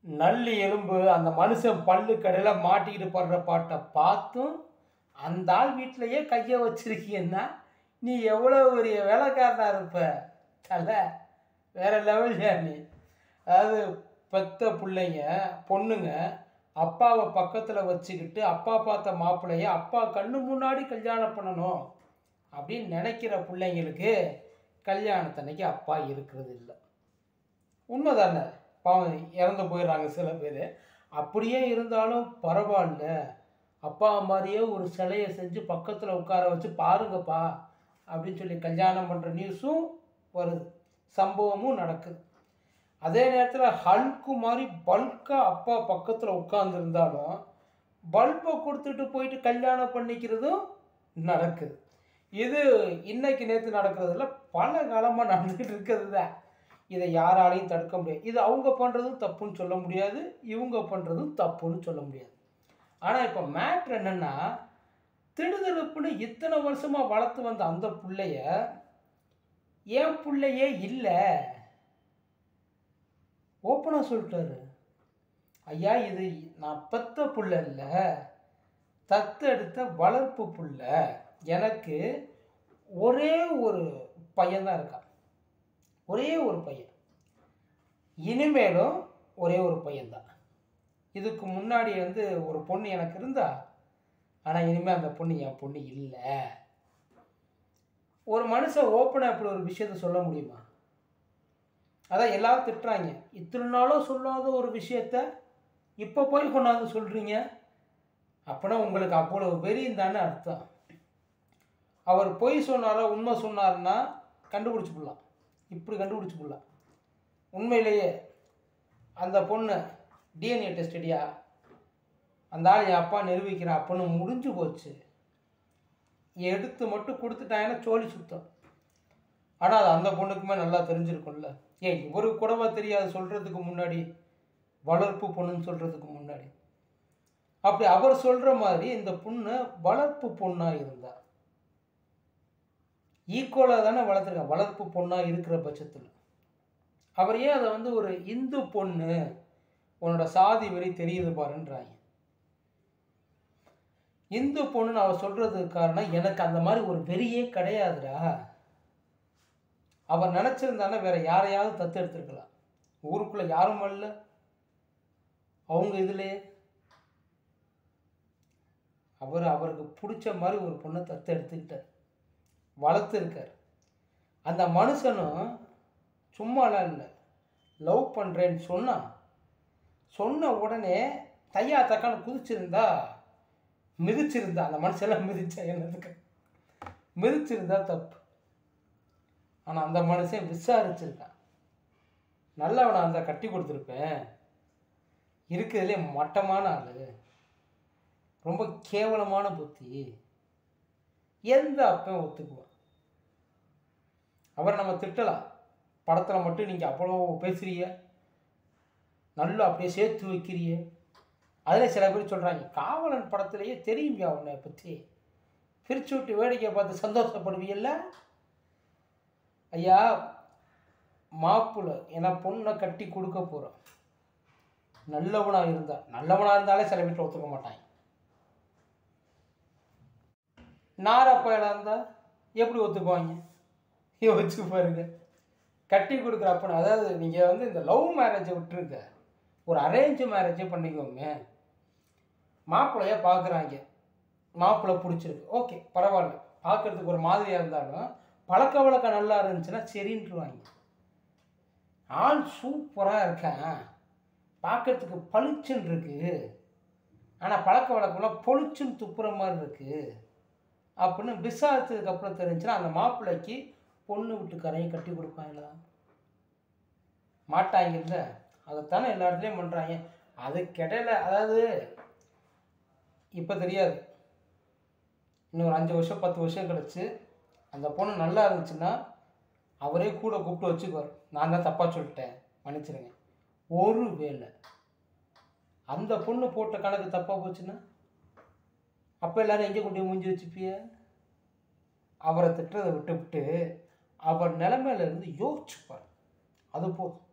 நல்லி எலும்பு அந்த மனுஷன் பல்லு கடையில் மாட்டிக்கிட்டு படுற பாட்டை பார்த்தும் அந்த ஆள் வீட்டிலையே கையை வச்சிருக்கீங்கன்னா நீ எவ்வளோ பெரிய வேலைக்காரனா இருப்ப தலை வேற லெவல் நீ அதாவது பெத்த பிள்ளைங்க பொண்ணுங்க அப்பாவை பக்கத்தில் வச்சுக்கிட்டு அப்பா பார்த்த மாப்பிள்ளைய அப்பா கண்ணு முன்னாடி கல்யாணம் பண்ணணும் அப்படின்னு நினைக்கிற பிள்ளைங்களுக்கு கல்யாணத்தன்னைக்கு அப்பா இருக்கிறது இல்லை உண்மைதானே பாவம் இறந்து போயிடுறாங்க சில பேர் அப்படியே இருந்தாலும் பரவாயில்ல அப்பா மாதிரியே ஒரு சிலையை செஞ்சு பக்கத்தில் உட்கார வச்சு பாருங்கப்பா அப்படின்னு சொல்லி கல்யாணம் பண்ணுற நியூஸும் வருது சம்பவமும் நடக்குது அதே நேரத்தில் ஹல்கு மாதிரி பல்காக அப்பா பக்கத்தில் உட்காந்துருந்தாலும் பல்பை கொடுத்துட்டு போயிட்டு கல்யாணம் பண்ணிக்கிறதும் நடக்குது இது இன்னைக்கு நேற்று நடக்கிறதுல பல காலமாக நடந்துக்கிட்டு இருக்கிறது தான் இதை யாராலையும் தடுக்க முடியாது இது அவங்க பண்ணுறதும் தப்புன்னு சொல்ல முடியாது இவங்க பண்ணுறதும் தப்புன்னு சொல்ல முடியாது ஆனால் இப்போ மேட்ரு என்னென்னா திடுதிடுப்புன்னு இத்தனை வருஷமாக வளர்த்து வந்த அந்த பிள்ளைய என் பிள்ளையே இல்லை ஓப்பனாக சொல்லிட்டாரு ஐயா இது நான் பெத்த புள்ள இல்லை தத்தெடுத்த வளர்ப்பு புள்ள எனக்கு ஒரே ஒரு பையன்தான் இருக்கான் ஒரே ஒரு பையன் இனிமேலும் ஒரே ஒரு பையன்தான் இதுக்கு முன்னாடி வந்து ஒரு பொண்ணு எனக்கு இருந்தா ஆனால் இனிமேல் அந்த பொண்ணு என் பொண்ணு இல்லை ஒரு மனுஷன் ஓப்பனாக இப்படி ஒரு விஷயத்த சொல்ல முடியுமா அதான் எல்லாரும் திட்டுறாங்க இத்தனை நாளும் சொல்லாத ஒரு விஷயத்த இப்போ போய் கொண்டாந்து சொல்கிறீங்க அப்படின்னா உங்களுக்கு அவ்வளோ வெறியும் தானே அர்த்தம் அவர் பொய் சொன்னாரோ உண்மை சொன்னாருன்னா கண்டுபிடிச்சி போடலாம் இப்படி கண்டுபிடிச்சி போடலாம் உண்மையிலேயே அந்த பொண்ணு டிஎன்ஏ டெஸ்ட் அடியா அந்த ஆள் என் அப்பா நிரூபிக்கிற அப்பன்னு முடிஞ்சு போச்சு எடுத்து மட்டும் கொடுத்துட்டாங்கன்னா சோழி சுத்தம் ஆனால் அது அந்த பொண்ணுக்குமே நல்லா தெரிஞ்சிருக்கும்ல ஏன் இவருக்கு கூடவா தெரியாது சொல்கிறதுக்கு முன்னாடி வளர்ப்பு பொண்ணுன்னு சொல்கிறதுக்கு முன்னாடி அப்படி அவர் சொல்கிற மாதிரி இந்த பொண்ணு வளர்ப்பு பொண்ணாக இருந்தா ஈக்குவலாக தானே வளர்த்துருக்காங்க வளர்ப்பு பொண்ணாக இருக்கிற பட்சத்தில் அவர் ஏன் அதை வந்து ஒரு இந்து பொண்ணு உன்னோட சாதி வெறி தெரியுது பாருன்றாங்க இந்து பொண்ணுன்னு அவ சொல்கிறதுக்கு காரணம் எனக்கு அந்த மாதிரி ஒரு வெறியே கிடையாதுடா அவர் நினச்சிருந்தானே வேற யாரையாவது தத்து எடுத்திருக்கலாம் ஊருக்குள்ளே யாரும் இல்லை அவங்க இதுலேயே அவர் அவருக்கு பிடிச்ச மாதிரி ஒரு பொண்ணை தத்து எடுத்துக்கிட்டார் வளர்த்துருக்கார் அந்த மனுஷனும் சும்மாலாம் இல்லை லவ் பண்ணுறேன்னு சொன்னான் சொன்ன உடனே தையா தக்கான குதிச்சிருந்தா மிதிச்சிருந்தா அந்த மனுஷெல்லாம் மிதிச்சா என்னதுக்கு மிதிச்சிருந்தா தப்பு ஆனால் அந்த மனுஷன் விசாரிச்சிருக்கான் நல்லவனை அந்த கட்டி கொடுத்துருப்பேன் இருக்கிறதுலே மட்டமான ஆள் ரொம்ப கேவலமான புத்தி எந்த அப்பன் ஒத்துக்குவான் அவரை நம்ம திட்டலாம் படத்தில் மட்டும் நீங்கள் அவ்வளோ பேசுறீங்க நல்லா அப்படியே சேர்த்து வைக்கிறீங்க அதில் சில பேர் சொல்கிறாங்க காவலன் படத்துலேயே தெரியுங்க அவனை பற்றி பிரிச்சு விட்டு வேடிக்கை பார்த்து சந்தோஷப்படுவீல்ல ஐயா மாப்பிள்ளை ஏன்னா பொண்ணை கட்டி கொடுக்க போகிறோம் நல்லவனாக இருந்தா நல்லவனாக இருந்தாலே சில வீட்டில் ஒத்துக்க மாட்டாங்க நாரப்பயலாக இருந்தால் எப்படி ஒத்துக்குவாங்க யோசிச்சு பாருங்க கட்டி கொடுக்குற அப்பனை அதாவது நீங்கள் வந்து இந்த லவ் மேரேஜை விட்டுருங்க ஒரு அரேஞ்ச் மேரேஜே பண்ணிக்கோங்க மாப்பிள்ளைய பார்க்குறாங்க மாப்பிள்ளை பிடிச்சிருக்கு ஓகே பரவாயில்ல பார்க்குறதுக்கு ஒரு மாதிரியாக இருந்தாலும் பழக்க வழக்கம் நல்லா இருந்துச்சுன்னா சரின்ட்டுருவாங்க ஆள் சூப்பராக இருக்கேன் பார்க்கறதுக்கு பளிச்சுன்னு இருக்குது ஆனால் பழக்க வழக்கம்லாம் பொளிச்சுன்னு துப்புற மாதிரி இருக்குது அப்படின்னு விசாரிச்சதுக்கு அப்புறம் தெரிஞ்சுன்னா அந்த மாப்பிள்ளைக்கு பொண்ணு வீட்டுக்காரையும் கட்டி கொடுப்பாங்களா மாட்டாங்கல்ல அதைத்தானே எல்லா இடத்துலையும் பண்ணுறாங்க அதுக்கிடையில அதாவது இப்போ தெரியாது இன்னும் ஒரு அஞ்சு வருஷம் பத்து வருஷம் கழிச்சு அந்த பொண்ணு நல்லா இருந்துச்சுன்னா அவரே கூட கூப்பிட்டு வச்சுக்குவார் நான் தான் தப்பாக சொல்லிட்டேன் மன்னிச்சிடுங்க ஒரு வேலை அந்த பொண்ணு போட்ட கணக்கு தப்பாக போச்சுன்னா அப்போ எல்லாரும் எங்கே கொண்டு போய் மூஞ்சி வச்சுப்பிய அவரை திட்டுறதை விட்டுவிட்டு அவர் நிலைமையில இருந்து யோசிச்சுப்பார் அது போதும்